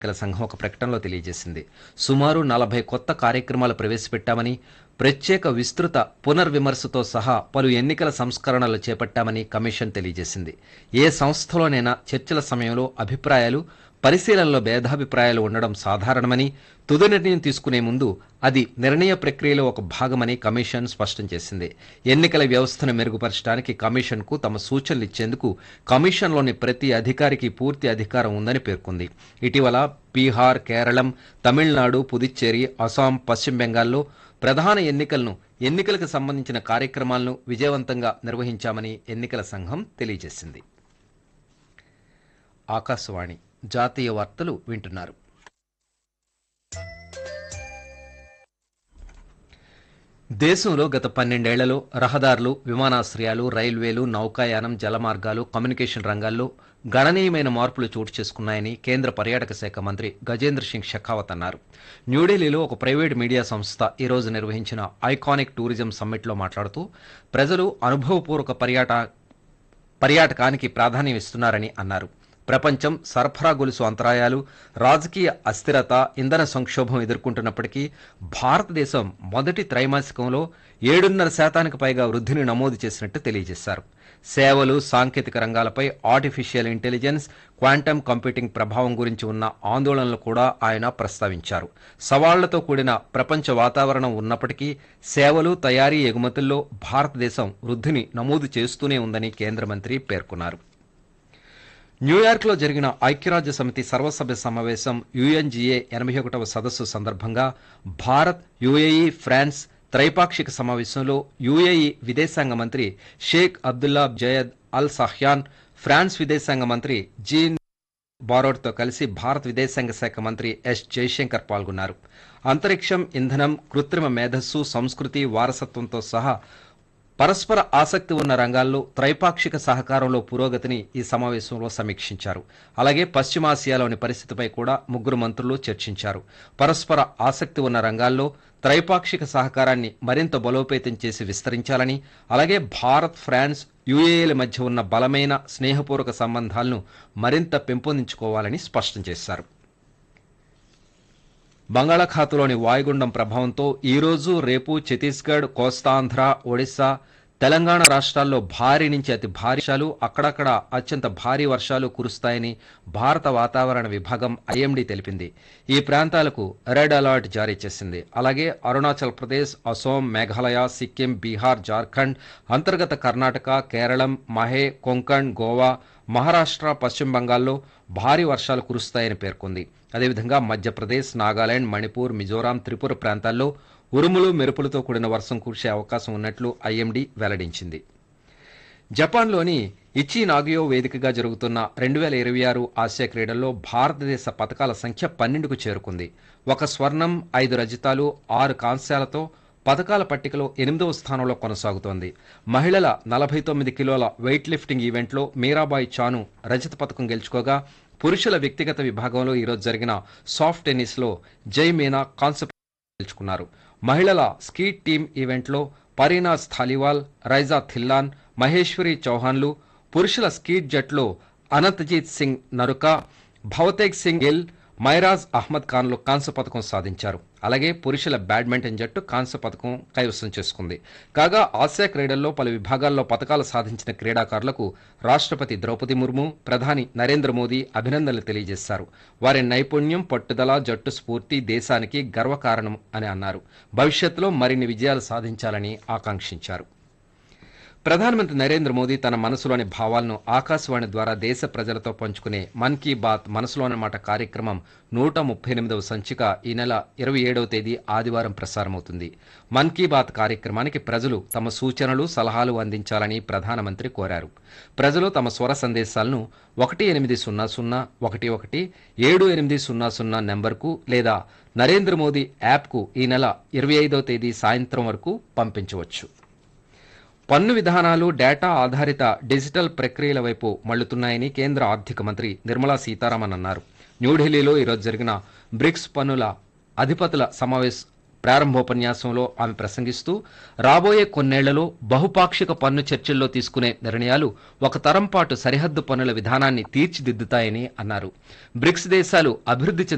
ఎన్నికల సంఘం ఒక ప్రకటనలో తెలియజేసింది సుమారు నలభై కొత్త కార్యక్రమాలు ప్రవేశపెట్టామని ప్రత్యేక విస్తృత పునర్విమర్శతో సహా పలు ఎన్నికల సంస్కరణలు చేపట్టామని కమిషన్ తెలియజేసింది ఏ సంస్థలోనైనా చర్చల సమయంలో అభిప్రాయాలు పరిశీలనలో భేదాభిప్రాయాలు ఉండడం సాధారణమని తుది నిర్ణయం తీసుకునే ముందు అది నిర్ణయ ప్రక్రియలో ఒక భాగమని కమిషన్ స్పష్టం చేసింది ఎన్నికల వ్యవస్థను మెరుగుపరచడానికి కమిషన్కు తమ సూచనలు ఇచ్చేందుకు కమిషన్లోని ప్రతి అధికారికి పూర్తి అధికారం ఉందని పేర్కొంది ఇటీవల బీహార్ కేరళం తమిళనాడు పుదుచ్చేరి అస్సాం పశ్చిమ బెంగాల్లో ప్రధాన ఎన్నికలను ఎన్నికలకు సంబంధించిన కార్యక్రమాలను విజయవంతంగా నిర్వహించామని ఎన్నికల సంఘం తెలియజేసింది ఆకాశవాణి జాతీయ వార్తలు వింటున్నారు దేశంలో గత పన్నెండేళ్లలో రహదారులు విమానాశ్రయాలు రైల్వేలు నౌకాయానం జలమార్గాలు కమ్యూనికేషన్ రంగాల్లో గణనీయమైన మార్పులు చోటు చేసుకున్నాయని కేంద్ర పర్యాటక శాఖ మంత్రి గజేంద్ర సింగ్ షెకావత్ అన్నారు న్యూఢిల్లీలో ఒక ప్రైవేట్ మీడియా సంస్థ ఈ రోజు నిర్వహించిన ఐకానిక్ టూరిజం సమ్మిట్లో మాట్లాడుతూ ప్రజలు అనుభవపూర్వక పర్యాట పర్యాటకానికి ప్రాధాన్యం ఇస్తున్నారని అన్నారు ప్రపంచం సరఫరా గొలుసు అంతరాయాలు రాజకీయ అస్థిరత ఇంధన సంక్షోభం ఎదుర్కొంటున్నప్పటికీ భారతదేశం మొదటి త్రైమాసికంలో ఏడున్నర శాతానికి పైగా వృద్ధిని నమోదు చేసినట్టు తెలియజేశారు సేవలు సాంకేతిక రంగాలపై ఆర్టిఫిషియల్ ఇంటెలిజెన్స్ క్వాంటమ్ కంప్యూటింగ్ ప్రభావం గురించి ఉన్న ఆందోళనలు కూడా ఆయన ప్రస్తావించారు సవాళ్లతో కూడిన ప్రపంచ వాతావరణం ఉన్నప్పటికీ సేవలు తయారీ ఎగుమతుల్లో భారతదేశం వృద్ధిని నమోదు చేస్తూనే ఉందని కేంద్ర మంత్రి పేర్కొన్నారు న్యూయార్క్లో జరిగిన ఐక్యరాజ్య సమితి సర్వసభ్య సమావేశం యుఎన్జిఏ ఎనభై ఒకటవ సదస్సు సందర్భంగా భారత్ యుఏఈ ఫ్రాన్స్ త్రైపాక్షిక సమావేశంలో యుఏఈ విదేశాంగ మంత్రి Sheikh Abdullah Zayed Al Nahyan France విదేశాంగ మంత్రి జీన్ బారోడ్తో కలిసి భారత విదేశాంగ శాఖ మంత్రి ఎస్ జైశంకర్ పాల్గొన్నారు అంతరిక్షం ఇంధనం కృత్రిమ మేధస్సు సంస్కృతి వారసత్వంతో సహా పరస్పర ఆసక్తి ఉన్న రంగాల్లో త్రైపాక్షిక సహకారంలో పురోగతిని ఈ సమావేశంలో సమీక్షించారు అలాగే పశ్చిమాసియాలోని పరిస్థితిపై కూడా ముగ్గురు మంత్రులు చర్చించారు పరస్పర ఆసక్తి ఉన్న రంగాల్లో త్రైపాక్షిక సహకారాన్ని మరింత బలోపేతం చేసి విస్తరించాలని అలాగే భారత్ ఫ్రాన్స్ యుఏఏల మధ్య ఉన్న బలమైన స్నేహపూర్వక సంబంధాలను మరింత పెంపొందించుకోవాలని స్పష్టం చేశారు బంగాళాఖాతంలోని వాయుగుండం ప్రభావంతో ఈ రోజు రేపు ఛత్తీస్గఢ్ కోస్తాంధ్ర ఒడిశా తెలంగాణ రాష్ట్రాల్లో భారీ నుంచి అతి భారీ వర్షాలు అక్కడక్కడ అత్యంత భారీ వర్షాలు కురుస్తాయని భారత వాతావరణ విభాగం ఐఎండీ తెలిపింది ఈ ప్రాంతాలకు రెడ్ అలర్ట్ జారీ చేసింది అలాగే అరుణాచల్ ప్రదేశ్ అసోం మేఘాలయ సిక్కిం బీహార్ జార్ఖండ్ అంతర్గత కర్ణాటక కేరళం మహే కొంకణ్ గోవా మహారాష్ట్ర పశ్చిమ బంగాల్లో భారీ వర్షాలు కురుస్తాయని పేర్కొంది అదేవిధంగా మధ్యప్రదేశ్ నాగాలాండ్ మణిపూర్ మిజోరాం త్రిపుర ప్రాంతాల్లో ఉరుములు మెరుపులతో కూడిన వర్షం కురిసే అవకాశం ఉన్నట్లు ఐఎండీ వెల్లడించింది జపాన్లోని ఇచి నాగియో వేదికగా జరుగుతున్న రెండు వేల ఇరవై ఆరు ఆసియా క్రీడల్లో భారతదేశ పథకాల సంఖ్య పన్నెండుకు చేరుకుంది ఒక స్వర్ణం ఐదు రజితాలు ఆరు కాంస్యాలతో పథకాల పట్టికలో ఎనిమిదవ స్థానంలో కొనసాగుతోంది మహిళల నలభై తొమ్మిది కిలోల వెయిట్ లిఫ్టింగ్ ఈవెంట్లో మీరాబాయి చాను రజత పథకం గెలుచుకోగా పురుషుల వ్యక్తిగత విభాగంలో ఈరోజు జరిగిన సాఫ్ట్ టెన్నిస్లో జై మీనా కాంస్య గెలుచుకున్నారు మహిళల స్కీట్ టీమ్ ఈవెంట్లో పరీనాజ్ థాలివాల్ రైజా థిల్లాన్ మహేశ్వరి చౌహాన్లు పురుషుల స్కీట్ జట్లో అనంతజీత్ సింగ్ నరుకా భవతేగ్ సింగ్ గిల్ మైరాజ్ అహ్మద్ ఖాన్లు కాంస్య పథకం సాధించారు అలాగే పురుషుల బ్యాడ్మింటన్ జట్టు కాంస్య పథకం కైవసం చేసుకుంది కాగా ఆసియా క్రీడల్లో పలు విభాగాల్లో పథకాలు సాధించిన క్రీడాకారులకు రాష్ట్రపతి ద్రౌపది ముర్ము ప్రధాని నరేంద్ర మోదీ అభినందనలు తెలియజేశారు వారి నైపుణ్యం పట్టుదల జట్టు స్ఫూర్తి దేశానికి గర్వకారణం అని అన్నారు భవిష్యత్తులో మరిన్ని విజయాలు సాధించాలని ఆకాంక్షించారు ప్రధానమంత్రి నరేంద్ర మోదీ తన మనసులోని భావాలను ఆకాశవాణి ద్వారా దేశ ప్రజలతో పంచుకునే మన్ కీ బాత్ మనసులోని మాట కార్యక్రమం నూట ముప్పై ఎనిమిదవ సంచిక ఈ నెల ఇరవై ఏడవ తేదీ ఆదివారం ప్రసారమవుతుంది మన్ కీ బాత్ కార్యక్రమానికి ప్రజలు తమ సూచనలు సలహాలు అందించాలని ప్రధానమంత్రి కోరారు ప్రజలు తమ స్వర సందేశాలను ఒకటి ఎనిమిది సున్నా సున్నా ఒకటి ఒకటి ఏడు ఎనిమిది సున్నా సున్నా నెంబర్కు లేదా నరేంద్ర మోదీ యాప్కు ఈ నెల ఇరవై ఐదవ తేదీ సాయంత్రం వరకు పంపించవచ్చు పన్ను విధానాలు డేటా ఆధారిత డిజిటల్ ప్రక్రియల వైపు మళ్లుతున్నాయని కేంద్ర ఆర్థిక మంత్రి నిర్మలా సీతారామన్ అన్నారు న్యూఢిల్లీలో ఈరోజు జరిగిన బ్రిక్స్ పన్నుల అధిపతుల సమావేశ ప్రారంభోపన్యాసంలో ఆమె ప్రసంగిస్తూ రాబోయే కొన్నేళ్లలో బహుపాక్షిక పన్ను చర్చల్లో తీసుకునే నిర్ణయాలు ఒక తరం పాటు సరిహద్దు పన్నుల విధానాన్ని తీర్చిదిద్దుతాయని అన్నారు బ్రిక్స్ దేశాలు అభివృద్ధి చెందిన